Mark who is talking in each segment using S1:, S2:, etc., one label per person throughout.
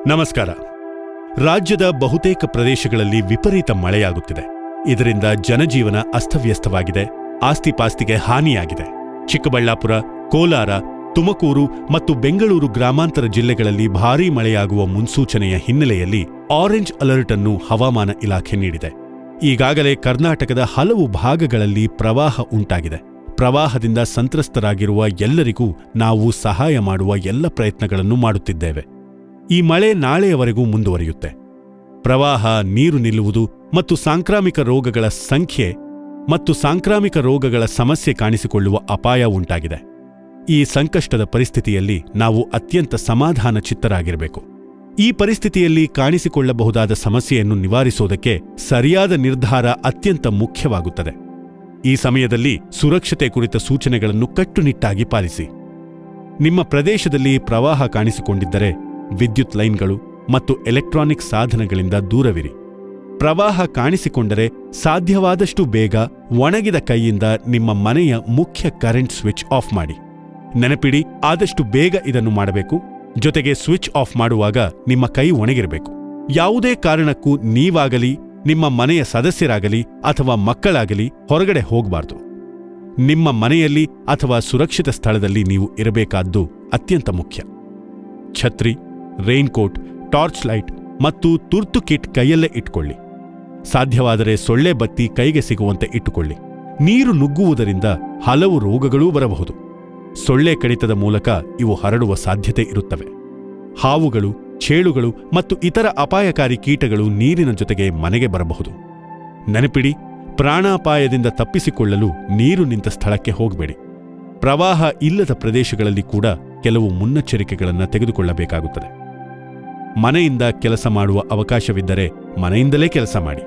S1: ನಮಸ್ಕಾರ ರಾಜ್ಯದ ಬಹುತೇಕ ಪ್ರದೇಶಗಳಲ್ಲಿ ವಿಪರೀತ ಮಳೆಯಾಗುತ್ತಿದೆ ಇದರಿಂದ ಜನಜೀವನ ಅಸ್ತವ್ಯಸ್ತವಾಗಿದೆ ಆಸ್ತಿಪಾಸ್ತಿಗೆ ಹಾನಿಯಾಗಿದೆ ಚಿಕ್ಕಬಳ್ಳಾಪುರ ಕೋಲಾರ ತುಮಕೂರು ಮತ್ತು ಬೆಂಗಳೂರು ಗ್ರಾಮಾಂತರ ಜಿಲ್ಲೆಗಳಲ್ಲಿ ಭಾರೀ ಮಳೆಯಾಗುವ ಮುನ್ಸೂಚನೆಯ ಹಿನ್ನೆಲೆಯಲ್ಲಿ ಆರೆಂಜ್ ಅಲರ್ಟ್ ಅನ್ನು ಹವಾಮಾನ ಇಲಾಖೆ ನೀಡಿದೆ ಈಗಾಗಲೇ ಕರ್ನಾಟಕದ ಹಲವು ಭಾಗಗಳಲ್ಲಿ ಪ್ರವಾಹ ಉಂಟಾಗಿದೆ ಪ್ರವಾಹದಿಂದ ಸಂತ್ರಸ್ತರಾಗಿರುವ ಎಲ್ಲರಿಗೂ ನಾವು ಸಹಾಯ ಮಾಡುವ ಎಲ್ಲ ಪ್ರಯತ್ನಗಳನ್ನು ಮಾಡುತ್ತಿದ್ದೇವೆ ಈ ಮಳೆ ನಾಳೆಯವರೆಗೂ ಮುಂದುವರಿಯುತ್ತೆ ಪ್ರವಾಹ ನೀರು ನಿಲ್ಲುವುದು ಮತ್ತು ಸಾಂಕ್ರಾಮಿಕ ರೋಗಗಳ ಸಂಖ್ಯೆ ಮತ್ತು ಸಾಂಕ್ರಾಮಿಕ ರೋಗಗಳ ಸಮಸ್ಯೆ ಕಾಣಿಸಿಕೊಳ್ಳುವ ಅಪಾಯ ಉಂಟಾಗಿದೆ ಈ ಸಂಕಷ್ಟದ ಪರಿಸ್ಥಿತಿಯಲ್ಲಿ ನಾವು ಅತ್ಯಂತ ಸಮಾಧಾನ ಚಿತ್ತರಾಗಿರಬೇಕು ಈ ಪರಿಸ್ಥಿತಿಯಲ್ಲಿ ಕಾಣಿಸಿಕೊಳ್ಳಬಹುದಾದ ಸಮಸ್ಯೆಯನ್ನು ನಿವಾರಿಸುವುದಕ್ಕೆ ಸರಿಯಾದ ನಿರ್ಧಾರ ಅತ್ಯಂತ ಮುಖ್ಯವಾಗುತ್ತದೆ ಈ ಸಮಯದಲ್ಲಿ ಸುರಕ್ಷತೆ ಕುರಿತ ಸೂಚನೆಗಳನ್ನು ಕಟ್ಟುನಿಟ್ಟಾಗಿ ಪಾಲಿಸಿ ನಿಮ್ಮ ಪ್ರದೇಶದಲ್ಲಿ ಪ್ರವಾಹ ಕಾಣಿಸಿಕೊಂಡಿದ್ದರೆ ವಿದ್ಯುತ್ ಲೈನ್ಗಳು ಮತ್ತು ಎಲೆಕ್ಟ್ರಾನಿಕ್ ಸಾಧನಗಳಿಂದ ದೂರವಿರಿ ಪ್ರವಾಹ ಕಾಣಿಸಿಕೊಂಡರೆ ಸಾಧ್ಯವಾದಷ್ಟು ಬೇಗ ಒಣಗಿದ ಕೈಯಿಂದ ನಿಮ್ಮ ಮನೆಯ ಮುಖ್ಯ ಕರೆಂಟ್ ಸ್ವಿಚ್ ಆಫ್ ಮಾಡಿ ನೆನಪಿಡಿ ಆದಷ್ಟು ಬೇಗ ಇದನ್ನು ಮಾಡಬೇಕು ಜೊತೆಗೆ ಸ್ವಿಚ್ ಆಫ್ ಮಾಡುವಾಗ ನಿಮ್ಮ ಕೈ ಒಣಗಿರಬೇಕು ಯಾವುದೇ ಕಾರಣಕ್ಕೂ ನೀವಾಗಲಿ ನಿಮ್ಮ ಮನೆಯ ಸದಸ್ಯರಾಗಲಿ ಅಥವಾ ಮಕ್ಕಳಾಗಲಿ ಹೊರಗಡೆ ಹೋಗಬಾರ್ದು ನಿಮ್ಮ ಮನೆಯಲ್ಲಿ ಅಥವಾ ಸುರಕ್ಷಿತ ಸ್ಥಳದಲ್ಲಿ ನೀವು ಇರಬೇಕಾದ್ದು ಅತ್ಯಂತ ಮುಖ್ಯ ಛತ್ರಿ ರೈನ್ಕೋಟ್ ಟಾರ್ಚ್ ಲೈಟ್ ಮತ್ತು ತುರ್ತು ಕಿಟ್ ಕೈಯಲ್ಲೇ ಇಟ್ಕೊಳ್ಳಿ ಸಾಧ್ಯವಾದರೆ ಸೊಳ್ಳೆ ಬತ್ತಿ ಕೈಗೆ ಸಿಗುವಂತೆ ಇಟ್ಟುಕೊಳ್ಳಿ ನೀರು ನುಗ್ಗುವುದರಿಂದ ಹಲವು ರೋಗಗಳೂ ಬರಬಹುದು ಸೊಳ್ಳೆ ಕಡಿತದ ಮೂಲಕ ಇವು ಹರಡುವ ಸಾಧ್ಯತೆ ಇರುತ್ತವೆ ಹಾವುಗಳು ಚೇಳುಗಳು ಮತ್ತು ಇತರ ಅಪಾಯಕಾರಿ ಕೀಟಗಳು ನೀರಿನ ಜೊತೆಗೆ ಮನೆಗೆ ಬರಬಹುದು ನೆನಪಿಡಿ ಪ್ರಾಣಾಪಾಯದಿಂದ ತಪ್ಪಿಸಿಕೊಳ್ಳಲು ನೀರು ನಿಂತ ಸ್ಥಳಕ್ಕೆ ಹೋಗಬೇಡಿ ಪ್ರವಾಹ ಇಲ್ಲದ ಪ್ರದೇಶಗಳಲ್ಲಿ ಕೂಡ ಕೆಲವು ಮುನ್ನೆಚ್ಚರಿಕೆಗಳನ್ನು ತೆಗೆದುಕೊಳ್ಳಬೇಕಾಗುತ್ತದೆ ಮನೆಯಿಂದ ಕೆಲಸ ಮಾಡುವ ಅವಕಾಶವಿದ್ದರೆ ಮನೆಯಿಂದಲೇ ಕೆಲಸ ಮಾಡಿ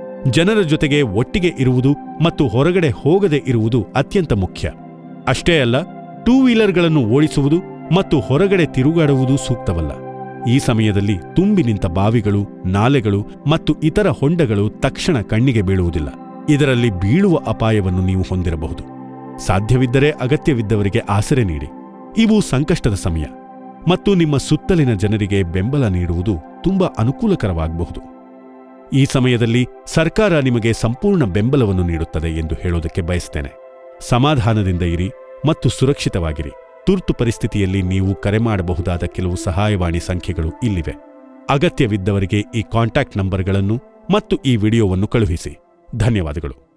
S1: ಜನರ ಜೊತೆಗೆ ಒಟ್ಟಿಗೆ ಇರುವುದು ಮತ್ತು ಹೊರಗಡೆ ಹೋಗದೆ ಇರುವುದು ಅತ್ಯಂತ ಮುಖ್ಯ ಅಷ್ಟೇ ಅಲ್ಲ ಟೂ ವೀಲರ್ಗಳನ್ನು ಓಡಿಸುವುದು ಮತ್ತು ಹೊರಗಡೆ ತಿರುಗಾಡುವುದು ಸೂಕ್ತವಲ್ಲ ಈ ಸಮಯದಲ್ಲಿ ತುಂಬಿ ನಿಂತ ಬಾವಿಗಳು ನಾಲೆಗಳು ಮತ್ತು ಇತರ ಹೊಂಡಗಳು ತಕ್ಷಣ ಕಣ್ಣಿಗೆ ಬೀಳುವುದಿಲ್ಲ ಇದರಲ್ಲಿ ಬೀಳುವ ಅಪಾಯವನ್ನು ನೀವು ಹೊಂದಿರಬಹುದು ಸಾಧ್ಯವಿದ್ದರೆ ಅಗತ್ಯವಿದ್ದವರಿಗೆ ಆಸರೆ ನೀಡಿ ಇವು ಸಂಕಷ್ಟದ ಸಮಯ ಮತ್ತು ನಿಮ್ಮ ಸುತ್ತಲಿನ ಜನರಿಗೆ ಬೆಂಬಲ ನೀಡುವುದು ತುಂಬಾ ಅನುಕೂಲಕರವಾಗಬಹುದು ಈ ಸಮಯದಲ್ಲಿ ಸರ್ಕಾರ ನಿಮಗೆ ಸಂಪೂರ್ಣ ಬೆಂಬಲವನ್ನು ನೀಡುತ್ತದೆ ಎಂದು ಹೇಳೋದಕ್ಕೆ ಬಯಸ್ತೇನೆ ಸಮಾಧಾನದಿಂದ ಇರಿ ಮತ್ತು ಸುರಕ್ಷಿತವಾಗಿರಿ ತುರ್ತು ಪರಿಸ್ಥಿತಿಯಲ್ಲಿ ನೀವು ಕರೆ ಮಾಡಬಹುದಾದ ಕೆಲವು ಸಹಾಯವಾಣಿ ಸಂಖ್ಯೆಗಳು ಇಲ್ಲಿವೆ ಅಗತ್ಯವಿದ್ದವರಿಗೆ ಈ ಕಾಂಟ್ಯಾಕ್ಟ್ ನಂಬರ್ಗಳನ್ನು ಮತ್ತು ಈ ವಿಡಿಯೋವನ್ನು ಕಳುಹಿಸಿ ಧನ್ಯವಾದಗಳು